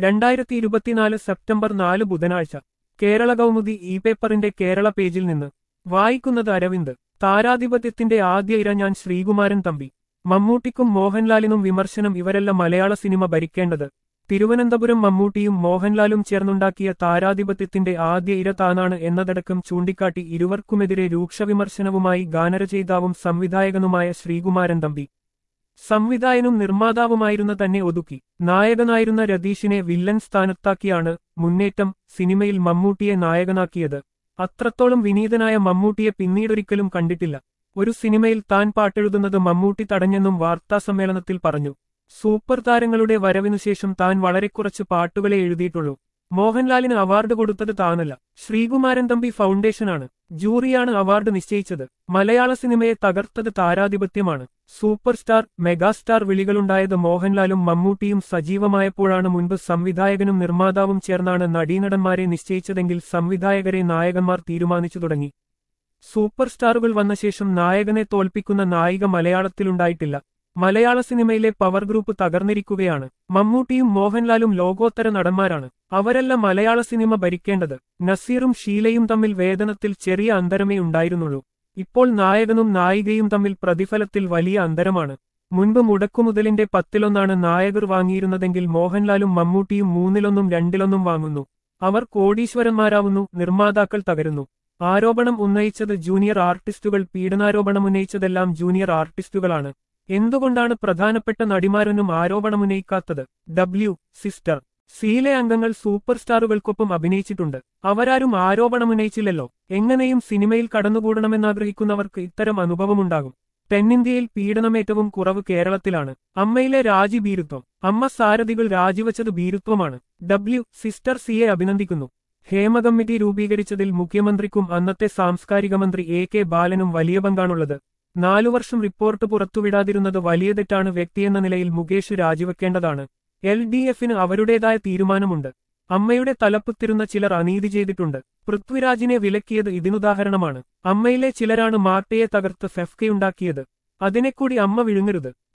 രണ്ടായിരത്തി ഇരുപത്തിനാല് സെപ്റ്റംബർ നാല് ബുധനാഴ്ച കേരള കൗമുദി ഇ പേപ്പറിന്റെ കേരള പേജിൽ നിന്ന് വായിക്കുന്നത് അരവിന്ദ് താരാധിപത്യത്തിന്റെ ആദ്യ ഇര ഞാൻ ശ്രീകുമാരൻ തമ്പി മമ്മൂട്ടിക്കും മോഹൻലാലിനും വിമർശനം ഇവരല്ല മലയാള സിനിമ ഭരിക്കേണ്ടത് തിരുവനന്തപുരം മമ്മൂട്ടിയും മോഹൻലാലും ചേർന്നുണ്ടാക്കിയ താരാധിപത്യത്തിന്റെ ആദ്യ ഇര താനാണ് എന്നതടക്കം ചൂണ്ടിക്കാട്ടി ഇരുവർക്കുമെതിരെ രൂക്ഷവിമർശനവുമായി ഗാനരചയിതാവും സംവിധായകനുമായ ശ്രീകുമാരൻ തമ്പി സംവിധായകനും നിർമ്മാതാവുമായിരുന്ന തന്നെ ഒതുക്കി നായകനായിരുന്ന രതീഷിനെ വില്ലൻ സ്ഥാനത്താക്കിയാണ് മുന്നേറ്റം സിനിമയിൽ മമ്മൂട്ടിയെ നായകനാക്കിയത് അത്രത്തോളം വിനീതനായ മമ്മൂട്ടിയെ പിന്നീടൊരിക്കലും കണ്ടിട്ടില്ല ഒരു സിനിമയിൽ താൻ പാട്ടെഴുതുന്നത് മമ്മൂട്ടി തടഞ്ഞെന്നും വാർത്താസമ്മേളനത്തിൽ പറഞ്ഞു സൂപ്പർ താരങ്ങളുടെ വരവിനുശേഷം താൻ വളരെ കുറച്ച് പാട്ടുകളെ എഴുതിയിട്ടുള്ളൂ മോഹൻലാലിന് അവാർഡ് കൊടുത്തത് താനല്ല ശ്രീകുമാരൻ തമ്പി ഫൗണ്ടേഷനാണ് ജൂറിയാണ് അവാർഡ് നിശ്ചയിച്ചത് മലയാള സിനിമയെ തകർത്തത് താരാധിപത്യമാണ് സൂപ്പർ സ്റ്റാർ മെഗാസ്റ്റാർ വിളികളുണ്ടായത് മോഹൻലാലും മമ്മൂട്ടിയും സജീവമായപ്പോഴാണ് മുൻപ് സംവിധായകനും നിർമ്മാതാവും ചേർന്നാണ് നടീനടന്മാരെ നിശ്ചയിച്ചതെങ്കിൽ സംവിധായകരെ നായകന്മാർ തീരുമാനിച്ചു തുടങ്ങി സൂപ്പർ സ്റ്റാറുകൾ വന്ന ശേഷം നായകനെ തോൽപ്പിക്കുന്ന നായിക മലയാളത്തിലുണ്ടായിട്ടില്ല മലയാള സിനിമയിലെ പവർ ഗ്രൂപ്പ് തകർന്നിരിക്കുകയാണ് മമ്മൂട്ടിയും മോഹൻലാലും ലോകോത്തര നടന്മാരാണ് അവരല്ല മലയാള സിനിമ ഭരിക്കേണ്ടത് നസീറും ഷീലയും തമ്മിൽ വേതനത്തിൽ ചെറിയ അന്തരമേ ഉണ്ടായിരുന്നുള്ളൂ ഇപ്പോൾ നായകനും നായികയും തമ്മിൽ പ്രതിഫലത്തിൽ വലിയ അന്തരമാണ് മുൻപ് മുടക്കുമുതലിന്റെ പത്തിലൊന്നാണ് നായകർ വാങ്ങിയിരുന്നതെങ്കിൽ മോഹൻലാലും മമ്മൂട്ടിയും മൂന്നിലൊന്നും രണ്ടിലൊന്നും വാങ്ങുന്നു അവർ കോടീശ്വരന്മാരാവുന്നു നിർമ്മാതാക്കൾ തകരുന്നു ആരോപണം ഉന്നയിച്ചത് ജൂനിയർ ആർട്ടിസ്റ്റുകൾ പീഡനാരോപണം ഉന്നയിച്ചതെല്ലാം ജൂനിയർ ആർട്ടിസ്റ്റുകളാണ് എന്തുകൊണ്ടാണ് പ്രധാനപ്പെട്ട നടിമാരൊന്നും ആരോപണമുന്നയിക്കാത്തത് ഡബ്ല്യു സിസ്റ്റർ സീലെ അംഗങ്ങൾ സൂപ്പർ സ്റ്റാറുകൾക്കൊപ്പം അഭിനയിച്ചിട്ടുണ്ട് അവരാരും ആരോപണമുന്നയിച്ചില്ലല്ലോ എങ്ങനെയും സിനിമയിൽ കടന്നുകൂടണമെന്നാഗ്രഹിക്കുന്നവർക്ക് ഇത്തരം അനുഭവമുണ്ടാകും തെന്നിന്ത്യയിൽ പീഡനമേറ്റവും കുറവ് കേരളത്തിലാണ് അമ്മയിലെ രാജി ഭീരുത്വം അമ്മ സാരഥികൾ രാജിവച്ചത് ഭീരുത്വമാണ് ഡബ്ല്യു സിസ്റ്റർ സിയെ അഭിനന്ദിക്കുന്നു ഹേമ കമ്മിറ്റി രൂപീകരിച്ചതിൽ മുഖ്യമന്ത്രിക്കും അന്നത്തെ സാംസ്കാരിക മന്ത്രി എ കെ ബാലനും വലിയ പങ്കാണുള്ളത് നാലു വർഷം റിപ്പോർട്ട് പുറത്തുവിടാതിരുന്നത് വലിയ തെറ്റാണ് വ്യക്തിയെന്ന നിലയിൽ മുകേഷ് രാജിവെക്കേണ്ടതാണ് എൽ ഡി എഫിന് അവരുടേതായ തീരുമാനമുണ്ട് അമ്മയുടെ തലപ്പത്തിരുന്ന ചിലർ അനീതി ചെയ്തിട്ടുണ്ട് പൃഥ്വിരാജിനെ വിലക്കിയത് ഇതിനുദാഹരണമാണ് അമ്മയിലെ ചിലരാണ് മാട്ടയെ തകർത്ത് ഫെഫ്കയുണ്ടാക്കിയത് അതിനെക്കൂടി അമ്മ വിഴുങ്ങരുത്